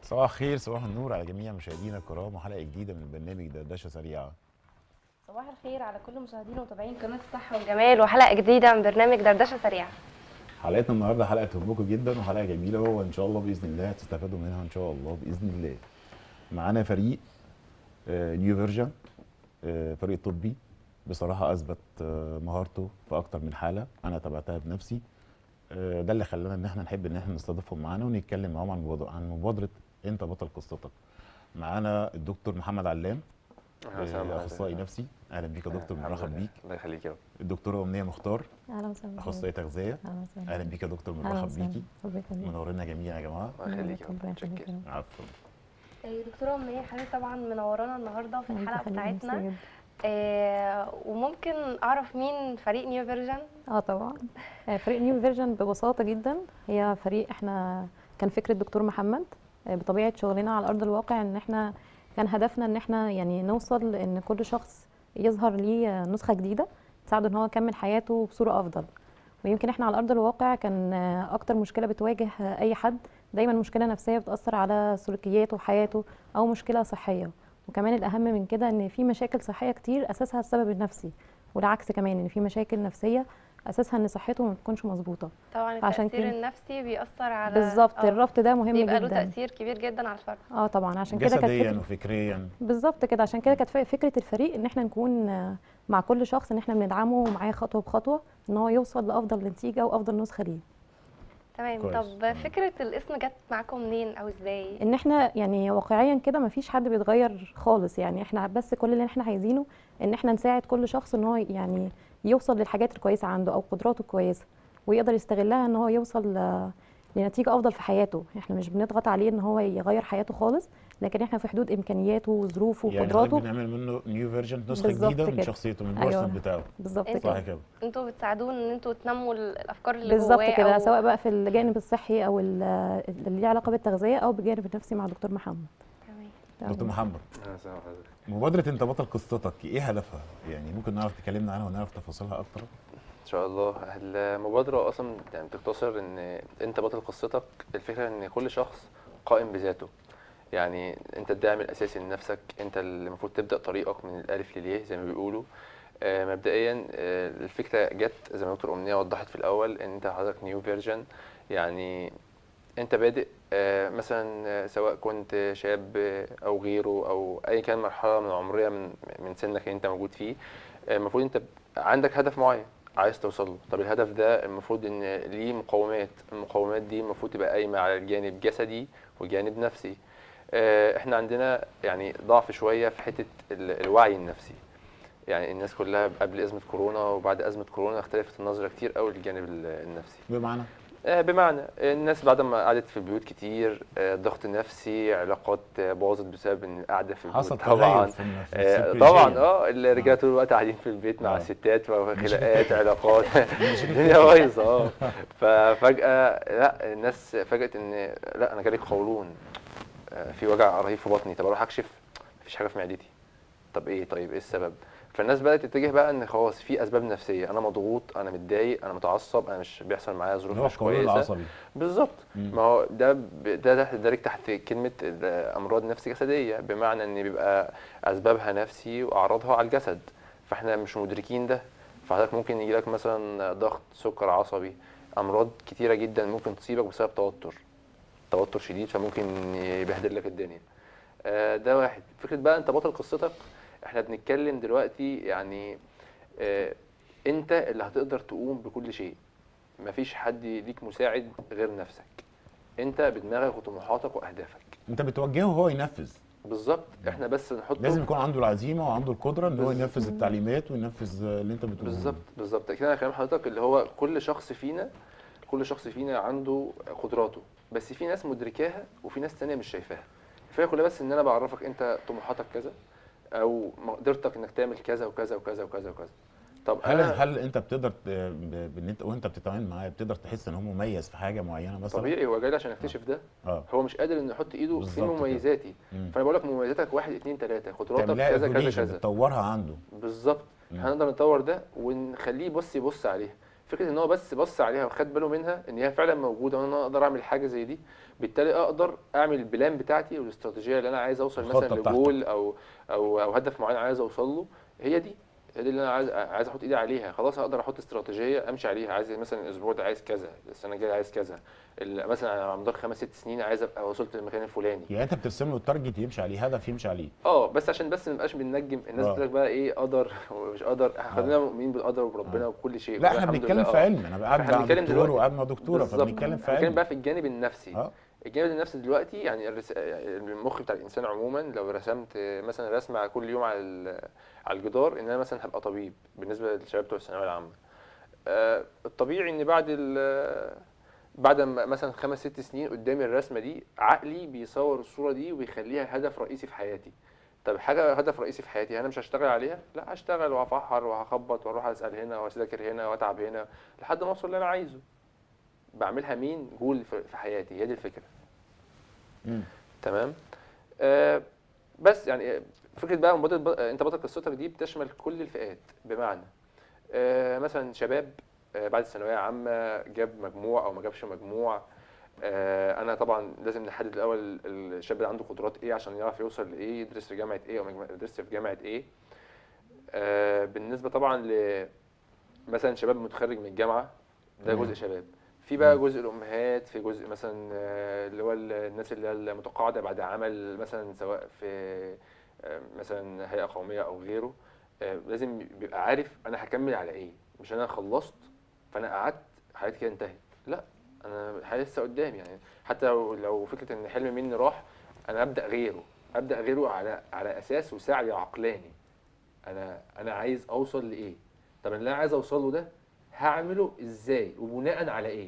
صباح الخير صباح النور على جميع مشاهدينا الكرام وحلقه جديده من برنامج دردشه سريعه صباح الخير على كل مشاهدين ومتابعين قناه الصحه والجمال وحلقه جديده من برنامج دردشه سريعه حلقتنا النهارده حلقه تهمكم جدا وحلقه جميله وان شاء الله باذن الله هتستفادوا منها ان شاء الله باذن الله معانا فريق آه، نيو فيرجن آه، فريق طبي بصراحه اثبت آه، مهارته في اكتر من حاله انا تابعتها بنفسي آه، ده اللي خلانا ان احنا نحب ان احنا نستضيفهم معانا ونتكلم معاهم عن مبادره عن مبادره انت بطل قصتك معانا الدكتور محمد علام أهلا وسهلا آه، اخصائي نفسي اهلا بيك يا دكتور الحمد مرحب لله. بيك الله يخليك يا رب الدكتوره امنيه مختار اهلا وسهلا اخصائيه تغذيه اهلا وسهلا اهلا بيك يا دكتور اهلا مرحب وسهلا بيكي ربنا يخليك منورنا جميعا يا جماعه الله يخليك يا ربنا رب يخليك متشكر. يا رب. عفوا آه، دكتوره امنيه حضرتك طبعا منورانا النهارده في الله الحلقه يخليك، بتاعتنا ميرسي جدا. آه وممكن اعرف مين فريق نيو فيرجن اه طبعا آه، فريق نيو فيرجن ببساطه جدا هي فريق احنا كان فكره دكتور محمد آه، بطبيعه شغلنا على ارض الواقع ان احنا كان هدفنا ان احنا يعني نوصل ان كل شخص يظهر ليه آه، نسخه جديده تساعده ان هو يكمل حياته بصوره افضل ويمكن احنا على ارض الواقع كان آه، اكتر مشكله بتواجه آه، اي حد دايما مشكله نفسيه بتاثر على سلوكياته وحياته او مشكله صحيه وكمان الاهم من كده ان في مشاكل صحيه كتير اساسها السبب النفسي والعكس كمان ان في مشاكل نفسيه اساسها ان صحته ما بتكونش مظبوطه طبعا عشان التاثير كده- النفسي بيأثر على بالظبط آه، الربط ده مهم بيبقى له جدا تأثير كبير جدا على الفرد اه طبعا عشان كده كانت جسديا فكرة وفكريا بالظبط كده عشان كده كانت ف- فكره الفريق ان احنا نكون آه، مع كل شخص ان احنا بندعمه معاه خطوه بخطوه ان هو يوصل لافضل نتيجه وافضل نسخه ليه تمام كويس. طب فكره الاسم جت معاكم منين او ازاي ان احنا يعني واقعيا كده مفيش حد بيتغير خالص يعني احنا بس كل اللي احنا عايزينه ان احنا نساعد كل شخص ان هو يعني يوصل للحاجات الكويسه عنده او قدراته الكويسه ويقدر يستغلها ان هو يوصل ل- لنتيجه افضل في حياته احنا مش بنضغط عليه ان هو يغير حياته خالص لكن احنا في حدود امكانياته وظروفه يعني حضرتك وقدراته بنعمل منه نيو فيرجن نسخه بالظبط جديده من كده. شخصيته من أيوة. البارسل بتاعه بالظبط انت- كده صح كده انتوا بتساعدوه ان انتوا تنموا ال- الافكار اللي بالظبط جواه كده أو- سواء بقى في الجانب الصحي او ال- اللي ليه علاقه بالتغذيه او بالجانب النفسي مع دكتور محمد تمام. دكتور محمد أهلا وسهلا بحضرتك. مبادره انت بطل قصتك ايه هدفها يعني ممكن نعرف تكلمنا عنها ونعرف تفاصيلها اكتر ان شاء الله المبادره اصلا يعني بتختصر ان انت بطل قصتك الفكره ان كل شخص قائم بذاته يعني انت الداعم الاساسي لنفسك انت اللي المفروض تبدا طريقك من الالف للياء زي ما بيقولوا آه، مبدئيا آه، الفكره جت زي ما دكتور امنيه وضحت في الاول ان انت حضرتك نيو فيرجن يعني انت بادئ آه، مثلا آه، سواء كنت شاب آه، او غيره او اي كان مرحله من عمريه من من سنك اللي انت موجود فيه آه، المفروض انت عندك هدف معين عايز توصل له طب الهدف ده المفروض ان ليه مقومات المقومات دي المفروض تبقى قايمه على الجانب جسدي وجانب نفسي آه، احنا عندنا يعني ضعف شويه في حته ال- الوعي النفسي يعني الناس كلها قبل ازمه كورونا وبعد ازمه كورونا اختلفت النظره كتير قوي للجانب ال- النفسي بمعنى آه، بمعنى الناس بعد ما قعدت في البيوت كتير آه، ضغط نفسي علاقات آه، باظت بسبب ان القعده في البيوت حصل طبعا تغير في الن- في آه، السيكولوجية. طبعا اه الرجاله طول الوقت قاعدين في البيت مع آه. الستات وخناقات علاقات الدنيا بايظه اه ففجاه لا الناس فاجئت ان لا انا جالي قولون آه، في وجع رهيب في بطني طب اروح اكشف مفيش حاجه في معدتي طب ايه طيب ايه السبب فالناس بدات تتجه بقى ان خلاص في اسباب نفسيه انا مضغوط انا متضايق انا متعصب انا مش بيحصل معايا ظروف اللي هو مش القولون كويسه العصبي بالظبط مم. ما هو ده ب- ده ده يندرج تحت كلمه امراض نفسي جسديه بمعنى ان بيبقى اسبابها نفسي واعراضها على الجسد فاحنا مش مدركين ده فحضرتك ممكن يجي لك مثلا ضغط سكر عصبي امراض كتيره جدا ممكن تصيبك بسبب توتر توتر شديد فممكن يبهدل لك الدنيا آه، ده واحد فكره بقى انت بطل قصتك احنا بنتكلم دلوقتي يعني آه، انت اللي هتقدر تقوم بكل شيء مفيش حد ليك مساعد غير نفسك انت بدماغك وطموحاتك واهدافك انت بتوجهه وهو ينفذ بالظبط احنا بس نحطه لازم يكون عنده العزيمه وعنده القدره ان هو بز- ينفذ التعليمات وينفذ اللي انت بتقوله بالظبط بالظبط كده انا كلام حضرتك اللي هو كل شخص فينا كل شخص فينا عنده قدراته بس في ناس مدركاها وفي ناس تانية مش شايفاها الفكره كلها بس ان انا بعرفك انت طموحاتك كذا او مقدرتك انك تعمل كذا وكذا وكذا وكذا وكذا طب هل انا هل انت بتقدر ت- ب- بان انت وانت بتتعامل معاه بتقدر تحس ان هو مميز في حاجه معينه مثلا طبيعي هو جاي لي عشان اكتشف ده اه هو مش قادر انه يحط ايده في بالظبط كده. مميزاتي مم. فانا بقول لك مميزاتك واحد اتنين تلاته قدراتك تعملها كذا كذا evaluation، كذا بتطورها عنده بالظبط مم. هنقدر نطور ده ونخليه يبص يبص عليها فكره ان هو بس بص عليها وخد باله منها ان هي فعلا موجوده وان انا اقدر اعمل حاجه زي دي بالتالي اقدر اعمل البلان بتاعتي والاستراتيجيه اللي انا عايز اوصل الخطة مثلا بتاعتك. لجول او او او هدف معين عايز اوصل له هي دي هي دي اللي انا عايز عايز احط ايدي عليها خلاص اقدر احط استراتيجيه امشي عليها عايز مثلا الاسبوع ده عايز كذا السنه الجايه عايز كذا ال- مثلا على مدار خمس ست سنين عايز ابقى وصلت للمكان الفلاني يعني انت بترسم له التارجت يمشي عليه هدف يمشي عليه اه بس عشان بس ما نبقاش بننجم الناس آه. بتقول لك بقى ايه قدر ومش قدر خلينا مؤمنين بالقدر وبربنا آه. وبكل شيء لا وده احنا الحمد بنتكلم لله، في آه. علم انا قاعد فإحنا مع بنتكلم دكتور دلوقتي- وقاعد مع دكتوره بالظبط. فبنتكلم في بنتكلم علم بقى في الجانب النفسي اه الجانب النفسي دلوقتي يعني الرس... المخ بتاع الانسان عموما لو رسمت مثلا رسمه كل يوم على ال... على الجدار ان انا مثلا هبقى طبيب بالنسبه للشباب بتوع الثانويه العامه آه، الطبيعي ان بعد ال... بعد ما مثلا خمس ست سنين قدامي الرسمه دي عقلي بيصور الصوره دي وبيخليها هدف رئيسي في حياتي طب حاجه هدف رئيسي في حياتي انا مش هشتغل عليها لا هشتغل وهفحر وهخبط واروح اسال هنا واذاكر هنا واتعب هنا لحد ما اوصل اللي انا عايزه بعملها مين جول في في حياتي هي دي الفكره مم. تمام آه بس يعني فكره بقى مبادره ب... انت بطل قصتك دي بتشمل كل الفئات بمعنى آه مثلا شباب آه بعد الثانويه عامه جاب مجموع او ما جابش مجموع آه انا طبعا لازم نحدد الاول الشاب ده عنده قدرات ايه عشان يعرف يوصل لايه يدرس في جامعه ايه او ما يدرس في جامعه ايه آه بالنسبه طبعا ل مثلا شباب متخرج من الجامعه ده تمام. جزء شباب في بقى جزء الامهات في جزء مثلا آه، اللي هو ال- الناس اللي هي المتقاعده بعد عمل مثلا سواء في آه، مثلا هيئه قوميه او غيره آه، لازم بيبقى عارف انا هكمل على ايه مش انا خلصت فانا قعدت حياتي كده انتهت لا انا الحياه لسه قدامي يعني حتى لو لو فكره ان حلم مني راح انا ابدا غيره ابدا غيره على على اساس وسعي عقلاني انا انا عايز اوصل لايه طب اللي انا عايز اوصل له ده هعمله ازاي وبناء على ايه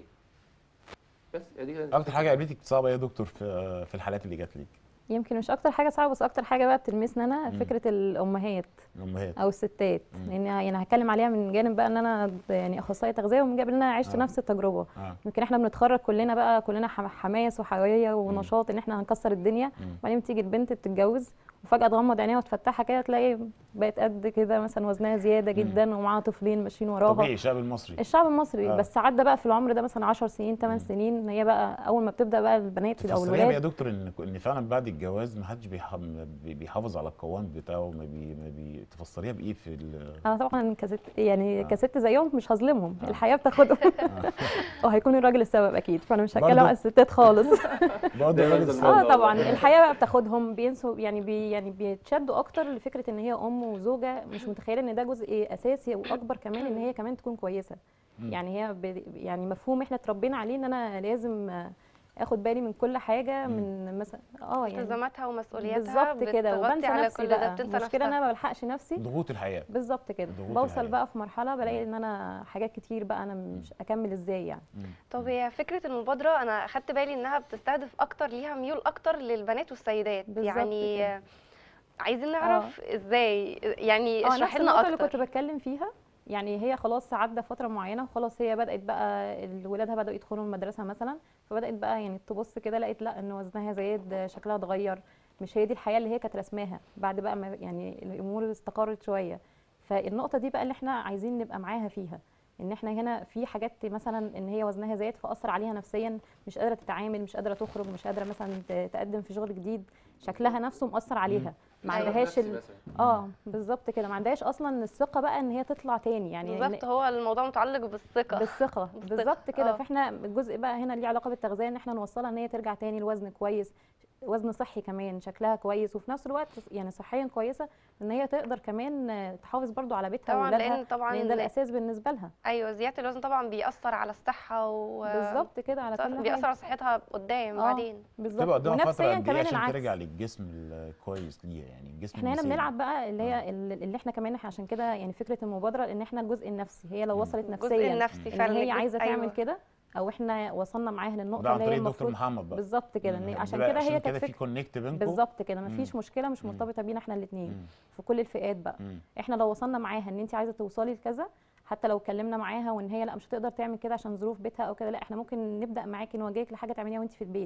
بس هي دي كانت اكتر حاجه قابلتك صعبه يا دكتور في في الحالات اللي جات لك يمكن مش اكتر حاجه صعبه بس اكتر حاجه بقى بتلمسنا انا مم. فكره الامهات الامهات او الستات مم. لان يعني هتكلم عليها من جانب بقى ان انا يعني اخصائيه تغذيه ومن جانب ان انا عشت آه. نفس التجربه اه يمكن احنا بنتخرج كلنا بقى كلنا حم- حماس وحيويه ونشاط ان احنا هنكسر الدنيا مم. وبعدين تيجي البنت بتتجوز وفجاه تغمض عينيها وتفتحها كده تلاقي بقت قد كده مثلا وزنها زياده جدا ومعاها طفلين ماشيين وراها طبيعي الشعب المصري الشعب المصري آه. بس عدى بقى في العمر ده مثلا 10 سنين 8 سنين هي بقى اول ما بتبدا بقى البنات او تفسريها بقى يا الولاد دكتور ان ان فعلا بعد الجواز ما حدش بيح- بي- بيحافظ على القوام بتاعه ما بي ما بي تفسريها بايه في ال... انا طبعا كست يعني آه. كست زيهم مش هظلمهم آه. الحياه بتاخدهم آه. وهيكون الراجل السبب اكيد فانا مش برضو؟ هتكلم عن الستات خالص برضه ده الراجل غزل الصعب. الموضوع. اه طبعا الحياه بقى بتاخدهم بينسوا يعني بي يعني بيتشدوا اكتر لفكره ان هي ام وزوجه مش متخيله ان ده جزء اساسي واكبر كمان ان هي كمان تكون كويسه مم. يعني هي ب- يعني مفهوم احنا اتربينا عليه ان انا لازم آه، اخد بالي من كل حاجه مم. من مثلا اه يعني التزاماتها ومسؤولياتها بالظبط كده بتغطي وبنسى على نفسي كل ده بقى بتنسى المشكله ان نفسها انا ما بلحقش نفسي ضغوط الحياه بالظبط كده ضغوط بوصل الحياة. بقى في مرحله بلاقي ان انا حاجات كتير بقى انا مش اكمل ازاي يعني مم. طب هي فكرة المبادرة أنا أخدت بالي إنها بتستهدف أكتر ليها ميول أكتر للبنات والسيدات بالظبط يعني كده. عايزين نعرف إزاي يعني اه اشرحي نفس لنا النقطه اللي كنت أكتر بتكلم فيها يعني هي خلاص عدى فتره معينه وخلاص هي بدات بقى ال- ولادها بداوا يدخلوا المدرسه مثلا فبدات بقى يعني تبص كده لقيت لا ان وزنها زايد شكلها اتغير مش هي دي الحياه اللي هي كانت رسماها بعد بقى ما يعني الامور استقرت شويه فالنقطه دي بقى اللي احنا عايزين نبقى معاها فيها ان احنا هنا في حاجات مثلا ان هي وزنها زايد فاثر عليها نفسيا مش قادره تتعامل مش قادره تخرج مش قادره مثلا ت- تقدم في شغل جديد شكلها نفسه مأثر عليها ما أيوة. عندهاش ال... نفسي مثلاً. اه بالظبط كده ما عندهاش اصلا الثقه بقى ان هي تطلع تاني يعني بالظبط إن- هو الموضوع متعلق بالثقة بالثقه بالثقة. بالظبط كده آه. فاحنا الجزء بقى هنا ليه علاقه بالتغذيه ان احنا نوصلها ان هي ترجع تاني لوزن كويس وزن صحي كمان شكلها كويس وفي نفس الوقت يعني صحيا كويسه ان هي تقدر كمان آه، تحافظ برضو على بيتها طبعا واولادها لأن طبعا لان ده الاساس بالنسبه لها أيوة زيادة الوزن طبعا بيأثر على الصحة و بالظبط كده على صح، كل بيأثر حاجه على صحتها قدام آه. بعدين تبقى بالظبط قدامها فتره ونفسيا قد ايه كمان عشان العكس ترجع للجسم الكويس ليها يعني الجسم احنا هنا المثالي. بنلعب بقى اللي آه. هي اللي اللي احنا كمان إحنا عشان كده يعني فكره المبادره ان احنا الجزء النفسي هي لو مم. وصلت الجزء نفسيا النفسي ان فعلا هي الجزء- عايزه تعمل أيوة. كده او احنا وصلنا معاها ده للنقطه عن اللي هي طريق الدكتور المفروض محمد بقى بالظبط كده مم. إن عشان بقى كده عشان هي كده كانت في فكره كونكت بينكم بالظبط كده مم. مفيش مشكله مش مم. مرتبطه بينا احنا الاثنين مم. في كل الفئات بقى مم. احنا لو وصلنا معاها ان انت عايزه توصلي لكذا حتى لو اتكلمنا معاها وان هي لا مش هتقدر تعمل كده عشان ظروف بيتها او كده لا احنا ممكن نبدا معاكي نوجهك لحاجه تعمليها وانت في البيت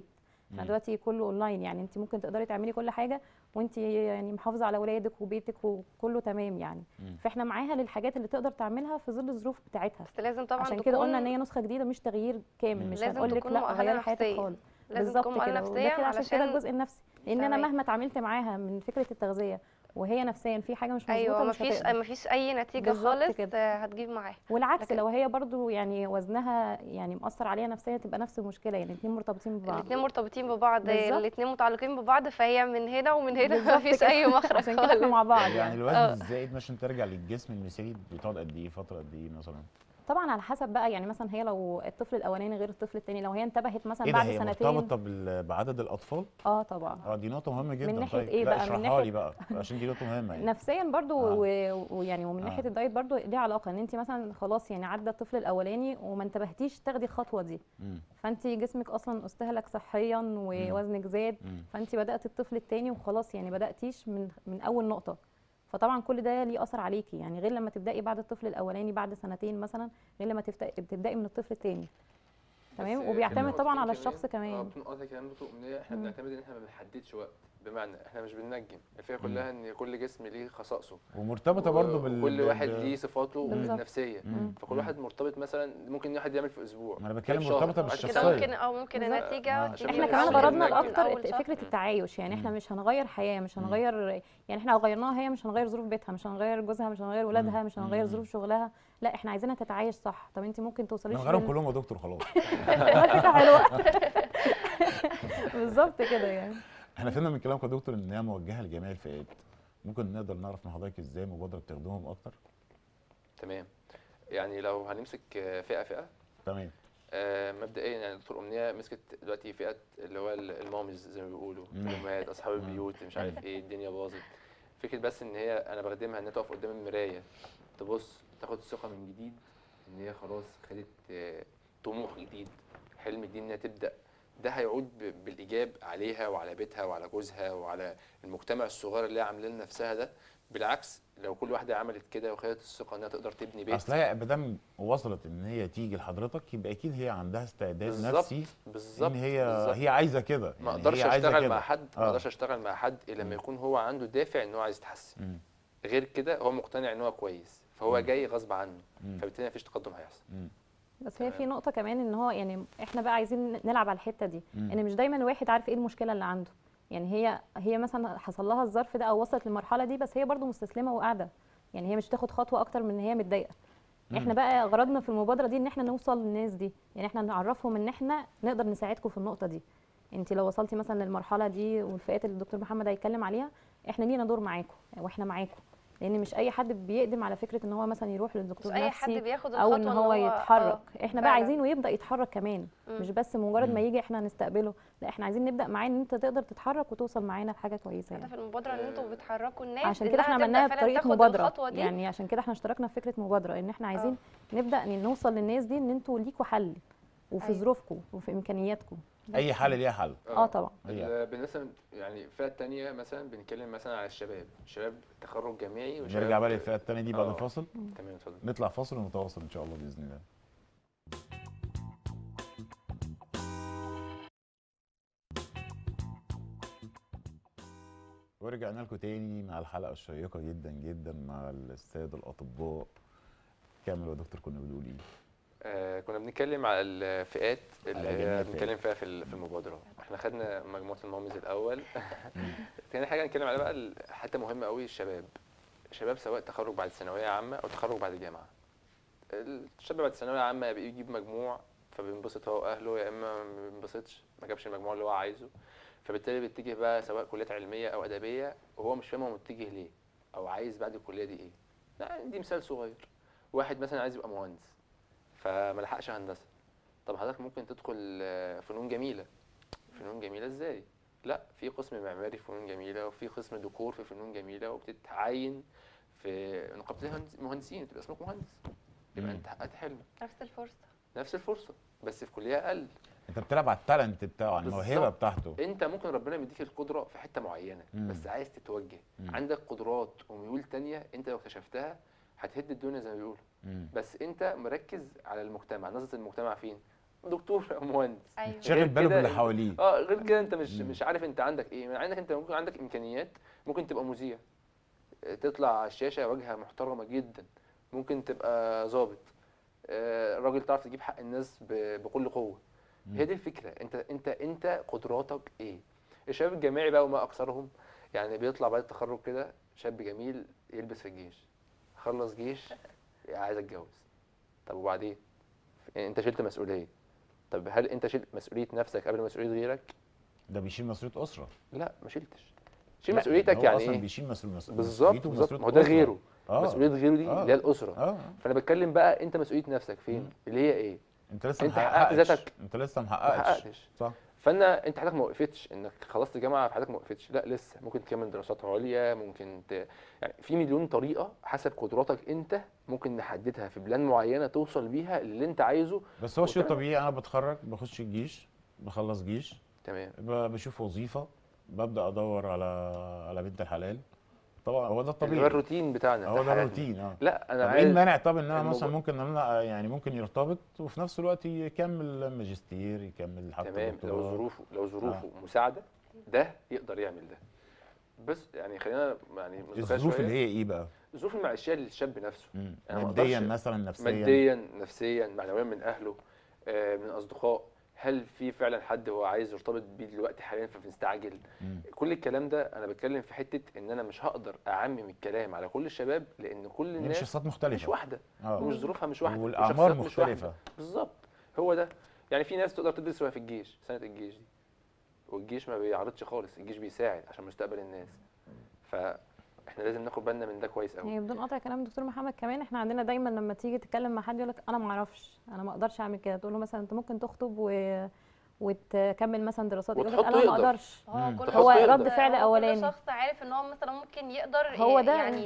احنا مم. دلوقتي كله اونلاين يعني انت ممكن تقدري تعملي كل حاجه وانت يعني محافظه على اولادك وبيتك وكله تمام يعني مم. فاحنا معاها للحاجات اللي تقدر تعملها في ظل الظروف بتاعتها بس لازم طبعا عشان تكون كده قلنا ان هي نسخه جديده مش تغيير كامل مم. مش لازم هنقول لك تكون لا مؤهلة غيري حياتك نفسياً. خالص لازم بالظبط تكون مؤهلة كده وده نفسيا كده عشان كده علشان الجزء النفسي لان انا فهماكي. مهما اتعاملت معاها من فكره التغذيه وهي نفسيا في حاجه مش مظبوطه ايوه مش مفيش هتقدر. مفيش اي نتيجه بالظبط خالص كده. آه، هتجيب معاها والعكس لكن- لو هي برضو يعني وزنها يعني مأثر عليها نفسيا تبقى نفس المشكله يعني الاثنين مرتبطين ببعض الاثنين مرتبطين ببعض بالظبط. الاثنين متعلقين ببعض فهي من هنا ومن هنا بالظبط مفيش كده. اي مخرج عشان كده احنا خالص مع بعض يعني يعني الوزن آه. الزائد عشان ترجع للجسم المثالي بتقعد قد ايه فتره قد ايه مثلا طبعا على حسب بقى يعني مثلا هي لو الطفل الاولاني غير الطفل الثاني لو هي انتبهت مثلا ايه ده بعد هي سنتين مرتبطه بال- بعدد الاطفال اه طبعا اه دي نقطه مهمه جدا ناحية طيب إيه لا بقى؟ من اشرحها ناحية- لي بقى عشان دي نقطه مهمه يعني نفسيا برضو آه. و- ويعني ومن آه. ناحيه الدايت برضو ليه علاقه ان انت مثلا خلاص يعني عدى الطفل الاولاني وما انتبهتيش تاخدي الخطوه دي مم. فانت جسمك اصلا استهلك صحيا ووزنك زاد مم. فانت بدات الطفل الثاني وخلاص يعني بداتيش من من اول نقطه فطبعا كل ده ليه اثر عليكي يعني غير لما تبداي بعد الطفل الاولاني بعد سنتين مثلا غير لما تبداي بتبداي من الطفل الثاني تمام بس وبيعتمد نقطتين طبعا على كمان- الشخص اه كمان بدون قطع كلام دكتور امنيه احنا مم. بنعتمد ان احنا ما بنحددش وقت بمعنى احنا مش بننجم الفكره كلها ان كل جسم ليه خصائصه ومرتبطه برضو بال كل بال- واحد ليه صفاته بالظبط. النفسيه مم. فكل واحد مرتبط مثلا ممكن واحد يعمل في اسبوع ما انا بتكلم في شهر. مرتبطة بعد كده كده بالشخصية. ممكن اه ممكن بالظبط. النتيجه آه. تيجي احنا من كمان أول- غرضنا من الاكتر أول شهر. فكره التعايش يعني احنا مم. مش هنغير حياه مش مم. هنغير يعني احنا لو غيرناها هي مش هنغير ظروف بيتها مش هنغير جوزها مش هنغير ولادها مش هنغير مم. ظروف شغلها لا احنا عايزينها تتعايش صح طب انت ممكن توصليش نغيرهم لل- كلهم يا دكتور خلاص فكره حلوه بالظبط كده يعني احنا فهمنا من كلامك يا دكتور ان هي موجهه لجميع الفئات ممكن نقدر نعرف من حضرتك ازاي مبادره بتخدمهم اكتر تمام يعني لو هنمسك آه، فئه فئه تمام آه، مبدئيا يعني دكتور امنيه مسكت دلوقتي فئه اللي هو ال- المامز زي ما بيقولوا مم. الامهات اصحاب مم. البيوت مش عارف ايه الدنيا باظت فكره بس ان هي انا بخدمها انها تقف قدام المرايه تبص تاخد ثقه من جديد ان هي خلاص خدت آه، طموح جديد حلم جديد انها تبدا ده هيعود ب- بالايجاب عليها وعلى بيتها وعلى جوزها وعلى المجتمع الصغير اللي هي عامله لنفسها ده بالعكس لو كل واحده عملت كده وخدت الثقه انها تقدر تبني بيت اصل هي ما دام وصلت ان هي تيجي لحضرتك يبقى اكيد هي عندها استعداد بالظبط، نفسي بالظبط ان هي بالظبط. هي عايزه كده ما يعني اقدرش هي عايزة اشتغل كده. مع حد ما آه. اقدرش اشتغل مع حد الا لما يكون هو عنده دافع ان هو عايز يتحسن مم. غير كده هو مقتنع ان هو كويس فهو مم. جاي غصب عنه مم. فبالتالي مفيش تقدم هيحصل مم. بس هي في نقطه كمان ان هو يعني احنا بقى عايزين نلعب على الحته دي مم. ان مش دايما الواحد عارف ايه المشكله اللي عنده يعني هي هي مثلا حصل لها الظرف ده او وصلت للمرحله دي بس هي برضو مستسلمه وقاعده يعني هي مش تاخد خطوه اكتر من ان هي متضايقه احنا مم. بقى غرضنا في المبادره دي ان احنا نوصل للناس دي يعني احنا نعرفهم ان احنا نقدر نساعدكم في النقطه دي انت لو وصلتي مثلا للمرحله دي والفئات اللي الدكتور محمد هيتكلم عليها احنا لينا دور معاكم واحنا معاكم لان مش اي حد بيقدم على فكره ان هو مثلا يروح مش للدكتور اي حد نفسي بياخد او الخطوه ان هو يتحرك احنا بقى فعلاً. عايزينه يبدا يتحرك كمان مم. مش بس مجرد ما مم. يجي احنا نستقبله لا احنا عايزين نبدا معاه ان انت تقدر تتحرك وتوصل معانا لحاجه كويسه يعني هدف المبادره ان انتوا بتحركوا الناس عشان إنها كده احنا تبدأ عملناها فعلاً بطريقه تاخد مبادره الخطوة دي. يعني عشان كده احنا اشتركنا في فكره مبادره ان احنا عايزين نبدا ان نوصل للناس دي ان انتوا ليكوا حل وفي أيوة. ظروفكم وفي امكانياتكم اي حل ليها حل اه طبعا هي. ال- بالنسبه يعني الفئه الثانيه مثلا بنتكلم مثلا على الشباب شباب تخرج جامعي وشباب نرجع بقى للفئه الثانيه دي بعد آه. الفاصل تمام اتفضل نطلع فاصل ونتواصل ان شاء الله باذن الله ورجعنا لكم تاني مع الحلقه الشيقه جدا جدا مع الساده الاطباء كامل يا دكتور كنا بنقول ايه آه كنا بنتكلم على الفئات اللي على جميع هي الفئات. بنتكلم فيها في ال- في المبادره احنا خدنا مجموعه المامز الاول تاني حاجه نتكلم عليها بقى ال- حته مهمه قوي الشباب الشباب سواء تخرج بعد ثانويه عامه او تخرج بعد جامعه الشاب بعد ثانويه عامه بيجيب مجموع فبينبسط هو واهله يا اما ما بينبسطش ما جابش المجموع اللي هو عايزه فبالتالي بيتجه بقى سواء كليات علميه او ادبيه وهو مش فاهم هو متجه ليه او عايز بعد الكليه دي ايه لا دي مثال صغير واحد مثلا عايز يبقى مهندس فما لحقش هندسه طب حضرتك ممكن تدخل آه، فنون جميله فنون جميله ازاي لا في قسم معماري في فنون جميله وفي قسم ديكور في فنون جميله وبتتعين في نقابه المهندس- المهندسين تبقى اسمك مهندس يبقى مم. انت حققت حلمك نفس الفرصه نفس الفرصه بس في كليه اقل انت بتلعب على التالنت بتاعه على الموهبه بالظبط. بتاعته انت ممكن ربنا يديك القدره في حته معينه مم. بس عايز تتوجه مم. عندك قدرات وميول تانية انت لو اكتشفتها هتهد الدنيا زي ما بيقولوا مم. بس انت مركز على المجتمع نظره المجتمع فين دكتور او مهندس ايوه شاغل غير باله كده باللي أنت- حواليه اه غير كده انت مش مم. مش عارف انت عندك ايه مع انك انت ممكن عندك امكانيات ممكن تبقى مذيع آه، تطلع على الشاشه واجهه محترمه جدا ممكن تبقى ظابط آه، راجل تعرف تجيب حق الناس ب- بكل قوه هي دي الفكره انت انت انت قدراتك ايه الشباب الجامعي بقى وما اكثرهم يعني بيطلع بعد التخرج كده شاب جميل يلبس في الجيش خلص جيش عايز اتجوز طب وبعدين انت شلت مسؤوليه طب هل انت شلت مسؤوليه نفسك قبل مسؤوليه غيرك ده بيشيل مسؤوليه اسره لا ما شلتش شيل لا، مسؤوليتك هو يعني اصلا ايه بيشيل مسؤول مسؤول بالظبط مسؤوليته بالظبط ومسؤولية ما هو ده أسرة. غيره اه مسؤوليه غيره دي آه. اللي هي الاسره اه فانا بتكلم بقى انت مسؤوليه نفسك فين مم. اللي هي ايه انت لسه أنت ما حققت حققتش. ذاتك. انت لسه ما ما حققتش حققتش صح فانا انت حياتك ما وقفتش انك خلصت جامعه في حياتك ما وقفتش لا لسه ممكن تكمل دراسات عليا ممكن ت... يعني في مليون طريقه حسب قدراتك انت ممكن نحددها في بلان معينه توصل بيها اللي انت عايزه بس هو شيء وكمان- طبيعي انا بتخرج بخش الجيش بخلص جيش تمام ب- بشوف وظيفه ببدا ادور على على بنت الحلال طبعا هو ده اللي هو الطبيعي الروتين بتاعنا هو بتاع ده حياتنا. الروتين اه لا انا طب ايه عايز المانع طب ان انا الموضوع- مثلا ممكن ان انا يعني ممكن يرتبط وفي نفس الوقت يكمل ماجستير يكمل حتى تمام لو دكتوراه. ظروفه لو ظروفه مساعده ده يقدر يعمل ده بس يعني خلينا يعني منطقية الظروف شوية. اللي هي ايه بقى؟ الظروف المعيشيه للشاب نفسه مم. أنا ما ماديا أقدرش- مثلا نفسيا ماديا نفسيا معنويا من اهله آه، من اصدقاء هل في فعلا حد هو عايز يرتبط بيه دلوقتي حاليا فمستعجل مم. كل الكلام ده انا بتكلم في حته ان انا مش هقدر اعمم الكلام على كل الشباب لان كل دي الناس شخصيات مش مختلفه واحده اه ومش ظروفها مش واحده والاعمار والشخصيات مش واحدة. مختلفه بالظبط هو ده يعني في ناس تقدر تدرس وهي في الجيش سنه الجيش دي والجيش ما بيعرضش خالص الجيش بيساعد عشان مستقبل الناس فاحنا لازم ناخد بالنا من ده كويس قوي يعني بدون قطع كلام دكتور محمد كمان احنا عندنا دايما لما تيجي تتكلم مع حد يقول لك انا ما اعرفش انا ما اقدرش اعمل كده تقول له مثلا انت ممكن تخطب و... وتكمل مثلا دراسات يقول لك وتحطه انا ما يقدر. اقدرش هو مم. كل تحط هو يقدر. رد فعل هو كل اولاني شخص عارف ان هو مثلا ممكن يقدر هو ي- ده. يعني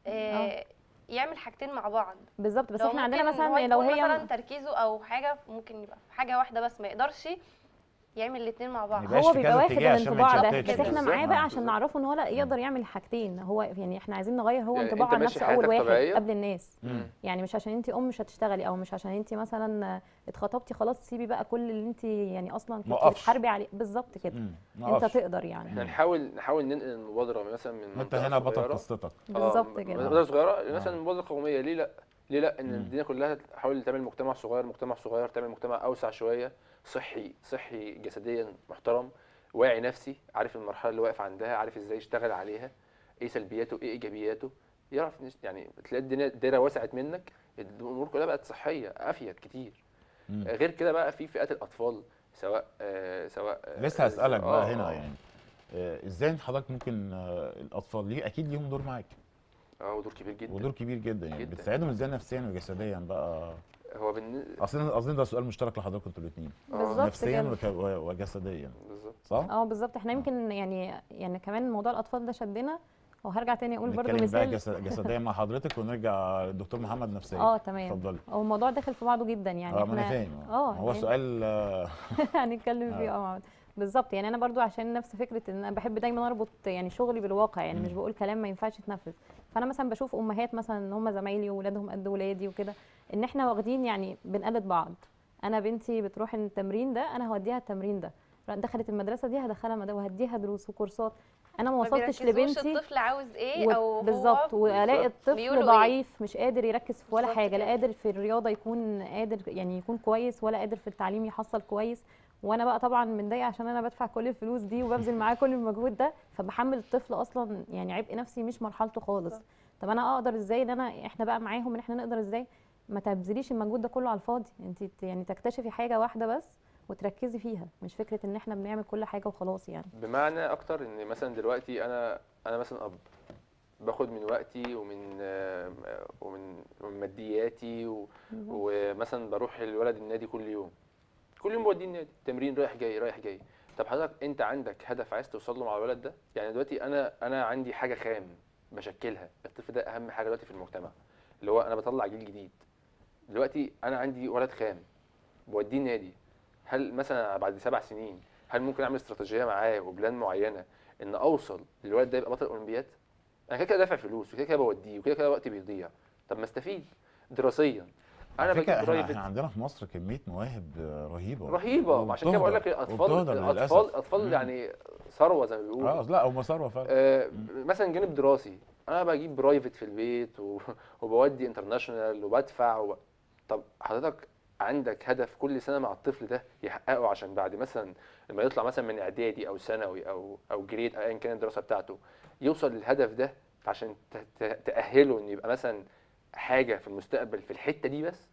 آه، يعمل حاجتين مع بعض بالظبط بس لو احنا عندنا ممكن إن هو مثلا لو يكون هي مثلا تركيزه او حاجه ممكن يبقى في حاجه واحده بس ما يقدرش يعمل الاثنين مع بعض يبقاش هو في بيبقى كذا واخد اتجاه عشان ما الانطباع ده يتشتتش. بس احنا بالظبط. معاه بقى آه، عشان بالظبط. نعرفه ان هو لا يقدر يعمل حاجتين هو يعني احنا عايزين نغير هو يعني انطباعه أنت عن ماشي نفسه اول حياتك واحد طبيعية؟ قبل الناس مم. يعني مش عشان انت ام مش هتشتغلي او مش عشان انت مثلا اتخطبتي خلاص سيبي بقى كل اللي انت يعني اصلا كنت موقفش. بتحاربي عليه بالظبط كده مم. ما انت أقفش. تقدر يعني احنا نحاول نحاول ننقل المبادره مثلا من انت منطقة هنا بطل صغيرة. قصتك آه، بالظبط م- كده مبادره صغيره مثلا مبادره قوميه ليه لا ليه لا ان مم. الدنيا كلها تحاول تعمل مجتمع صغير مجتمع صغير تعمل مجتمع اوسع شويه صحي صحي جسديا محترم واعي نفسي عارف المرحله اللي واقف عندها عارف ازاي يشتغل عليها ايه سلبياته ايه ايجابياته يعرف نس- يعني تلاقي الدنيا الدايره وسعت منك الامور كلها بقت صحيه افيد كتير مم. غير كده بقى في فئات الاطفال سواء آه سواء آه، لسه هسألك آه، بقى هنا آه. يعني آه، ازاي حضرتك ممكن آه، الاطفال ليه اكيد ليهم دور معاك اه ودور كبير جدا ودور كبير جدا يعني جداً. بتساعدهم ازاي نفسيا وجسديا بقى هو بالنسبه اصلا اظن ده سؤال مشترك لحضراتكم انتوا الاثنين آه. بالظبط نفسيا كده وك- و- وجسديا بالظبط صح؟ اه بالظبط احنا يمكن يعني يعني كمان موضوع الاطفال ده شدنا وهرجع تاني اقول برضو نتكلم بقى مثال جس- جسديا مع حضرتك ونرجع للدكتور محمد نفسيا اه تمام اتفضلي هو الموضوع داخل في بعضه جدا يعني اه ما انا احنا فاهم اه هو يعني- سؤال آه، هنتكلم فيه اه مع بعض. بالظبط يعني انا برضو عشان نفس فكره ان انا بحب دايما اربط يعني شغلي بالواقع يعني مم. مش بقول كلام ما ينفعش يتنفذ فانا مثلا بشوف امهات مثلا ان هم زمايلي واولادهم قد ولادي وكده ان احنا واخدين يعني بنقلد بعض انا بنتي بتروح التمرين ده انا هوديها التمرين ده دخلت المدرسه دي هدخلها مدرسة وهديها دروس وكورسات انا ما ما وصلتش بيركزوش لبنتي الطفل عاوز ايه و- او هو بالظبط والاقي بالظبط. بيقولوا الطفل إيه؟ ضعيف مش قادر يركز في ولا بالظبط حاجه لا كده. قادر في الرياضه يكون قادر يعني يكون كويس ولا قادر في التعليم يحصل كويس وانا بقى طبعا متضايقه عشان انا بدفع كل الفلوس دي وببذل معاه كل المجهود ده فبحمل الطفل اصلا يعني عبء نفسي مش مرحلته خالص بالظبط. طب انا اقدر ازاي ان انا احنا بقى معاهم ان احنا نقدر ازاي ما تبذليش المجهود ده كله على الفاضي انت ت- يعني تكتشفي حاجه واحده بس وتركزي فيها مش فكره ان احنا بنعمل كل حاجه وخلاص يعني بمعنى اكتر ان مثلا دلوقتي انا انا مثلا اب باخد من وقتي ومن آه، ومن ومن مادياتي و- ومثلا بروح الولد النادي كل يوم كل يوم بوديه النادي تمرين رايح جاي رايح جاي طب حضرتك انت عندك هدف عايز توصل له مع الولد ده يعني دلوقتي انا انا عندي حاجه خام بشكلها الطفل ده اهم حاجه دلوقتي في المجتمع اللي هو انا بطلع جيل جديد دلوقتي انا عندي ولد خام بوديه النادي هل مثلا بعد سبع سنين هل ممكن اعمل استراتيجيه معاه وبلان معينه ان اوصل للولد ده يبقى بطل اولمبياد انا كده كده دافع فلوس وكده كده بوديه وكده كده وقتي بيضيع طب ما استفيد دراسيا انا على فكره بجيب احنا, برايفت احنا عندنا في مصر كميه مواهب آه، رهيبه رهيبه عشان كده بقول لك الاطفال وبتهدر الاطفال للأسف. اطفال مم. يعني ثروه زي ما بيقولوا اه لا هم ثروه فعلا آه مثلا جانب دراسي انا بجيب برايفت في البيت و... وبودي انترناشونال وبدفع وب... طب حضرتك عندك هدف كل سنه مع الطفل ده يحققه عشان بعد مثلا لما يطلع مثلا من اعدادي او ثانوي او او جريد ايا كانت الدراسه بتاعته يوصل للهدف ده فعشان ت... ت... تاهله انه يبقى مثلا حاجه في المستقبل في الحته دي بس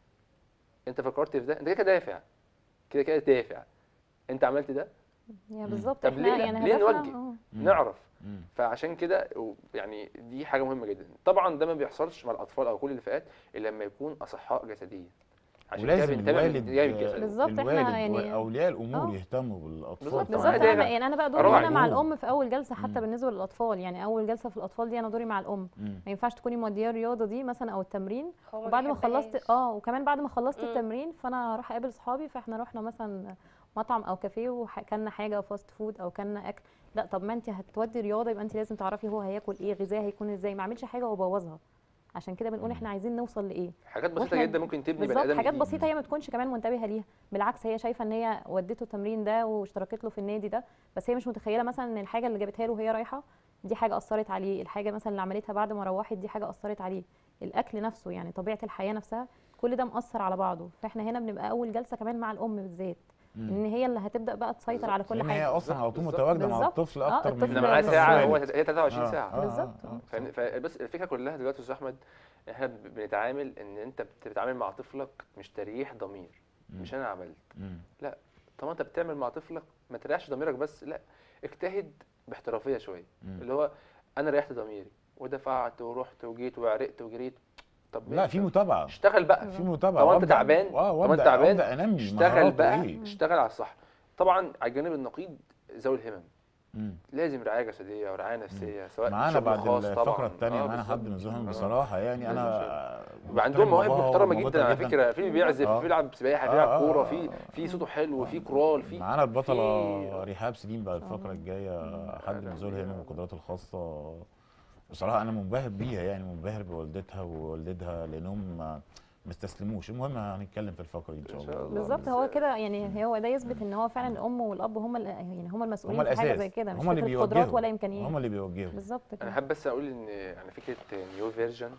انت فكرت في ده انت كده كده دافع كده كده دافع انت عملت ده يعني بالظبط طب احنا ليه لا؟ يعني ليه هدفنا نوجه؟ آه. مم. نعرف مم. فعشان كده و- يعني دي حاجه مهمه جدا طبعا ده ما بيحصلش مع الاطفال او كل الفئات الا لما يكون اصحاء جسديا عشان كده ولازم بنتابع الوالد من جانب جسدي. بالظبط، إحنا الوالد يعني- واولياء الامور آه. يهتموا بالاطفال بالظبط، طبعاً. بالظبط ده انا بقى- يعني انا بقى دوري أراعي هنا مع الأمور. الام في اول جلسه حتى مم. بالنسبه للاطفال يعني اول جلسه في الاطفال دي انا دوري مع الام مم. ما ينفعش تكوني موديه الرياضه دي مثلا او التمرين هو وبعد ما بيحبهاش. خلصت اه وكمان بعد ما خلصت مم. التمرين فانا هروح اقابل صحابي فاحنا رحنا مثلا مطعم او كافيه وكلنا حاجه فاست فود او كلنا اكل لا طب ما انت هتودي رياضه يبقى انت لازم تعرفي هو هياكل ايه غذاه هيكون ازاي ما اعملش حاجه وابوظها عشان كده بنقول احنا عايزين نوصل لايه حاجات بسيطه وإحنا- جدا ممكن تبني بني بالظبط ادم حاجات جديد. بسيطه هي ما تكونش كمان منتبهه ليها بالعكس هي شايفه ان هي ودته التمرين ده واشتركت له في النادي ده بس هي مش متخيله مثلا ان الحاجه اللي جابتها له وهي رايحه دي حاجه اثرت عليه الحاجه مثلا اللي عملتها بعد ما روحت دي حاجه اثرت عليه الاكل نفسه يعني طبيعه الحياه نفسها كل ده مأثر على بعضه فاحنا هنا بنبقى اول جلسه كمان مع الام بالذات ان هي اللي هتبدا بقى تسيطر على كل لان هي حاجه اصلا على طول بالظبط. متواجده مع بالظبط. الطفل آه، اكتر من الطفل احنا معاه بالظبط. ساعه هو الوالد. هي 23 آه، ساعه آه، بالظبط. آه، آه. فاهم- فبس الفكره كلها دلوقتي يا استاذ احمد احنا ب- بنتعامل ان انت بت- بتتعامل مع طفلك مش تريح ضمير مش انا عملت مم. لا طالما انت بتعمل مع طفلك ما تريحش ضميرك بس لا اجتهد باحترافيه شويه مم. اللي هو انا ريحت ضميري ودفعت ورحت وجيت وعرقت وجريت طب لا ماشي. في متابعه اشتغل بقى في متابعه طالما انت وأبدأ- تعبان اه طالما انت وابدا تعبان ابدا انمي اشتغل مهاراته بقى إيه. اشتغل على الصح طبعا على الجانب النقيض ذوي الهمم مم. لازم رعايه جسديه ورعايه نفسيه سواء معانا شغل بعد خاص الفقره طبعا الثانيه آه، معانا حد بالظبط. من زهم آه. بصراحه يعني لازم انا يبقى عندهم مواهب باباها محترمه ومامتها جدا على فكره في بيعزف آه. في بيلعب سباحه في آه، بيلعب آه، كوره آه، في آه. في صوته حلو في كرول في معانا البطله في- رحاب سليم بعد الفقره الجايه حد من ذوي الهمم والقدرات الخاصه بصراحه انا منبهر بيها يعني منبهر بوالدتها ووالدها لانهم ما ما استسلموش المهم هنتكلم في الفقره دي ان شاء إن شاء الله الله. بالظبط هو كده يعني هو ده يثبت ان هو فعلا الام والاب هم ال- يعني هم المسؤولين هم في حاجه الاساس زي كده مش هم اللي فكره قدرات بيوجهوا ولا امكانيات هم اللي بيوجهوا بالظبط انا كده حابب بس اقول ان يعني فكره نيو فيرجن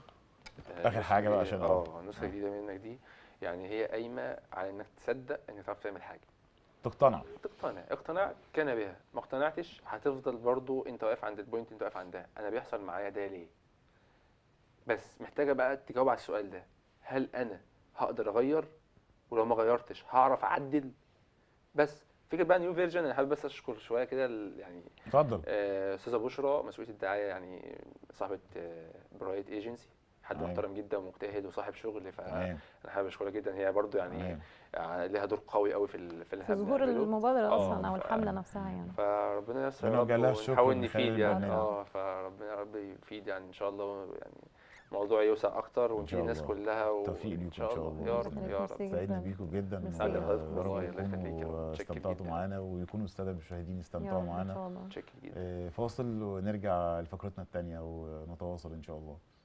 آخر حاجة بقى عشان اه أقول. النسخه الجديده منك دي يعني هي قايمه على انك تصدق انك تعرف تعمل حاجه تقتنع تقتنع اقتنعت كان بها ما اقتنعتش هتفضل برضو انت واقف عند البوينت انت واقف عندها انا بيحصل معايا ده ليه بس محتاجه بقى تجاوب على السؤال ده هل انا هقدر اغير ولو ما غيرتش هعرف اعدل بس فكره بقى نيو فيرجن انا حابب بس اشكر شويه كده ال- يعني اتفضل آه، استاذه بشرى مسؤوليه الدعايه يعني صاحبه آه، برايت ايجنسي حد تمام. محترم جدا ومجتهد وصاحب شغل فانا تمام حابب اشكرها جدا هي برضو يعني تمام آه، ليها دور قوي قوي في ال- في اللي في احنا ظهور بنعمله. المبادره آه، اصلا او ف- الحمله نفسها يعني فربنا ييسر يا بنوجه رب لها الشكر ونحاول من خلال نفيد يعني البرنامج. اه فربنا يا رب يفيد يعني ان شاء الله يعني الموضوع يوسع اكتر ونفيد شاء الناس الله. كلها و- توفيق ليكم ان شاء الله يا رب يا رب ميرسي سعيدنا جداً. بيكم جدا ميرسي و- جداً. يا رب الله يخليك يا يكونوا رب. شكراً استمتعتوا جداً. معانا ويكونوا الساده المشاهدين يا استمتعوا رب ان معانا شاء الله شكرا جدا آه، فاصل ونرجع لفقرتنا الثانيه ونتواصل ان شاء الله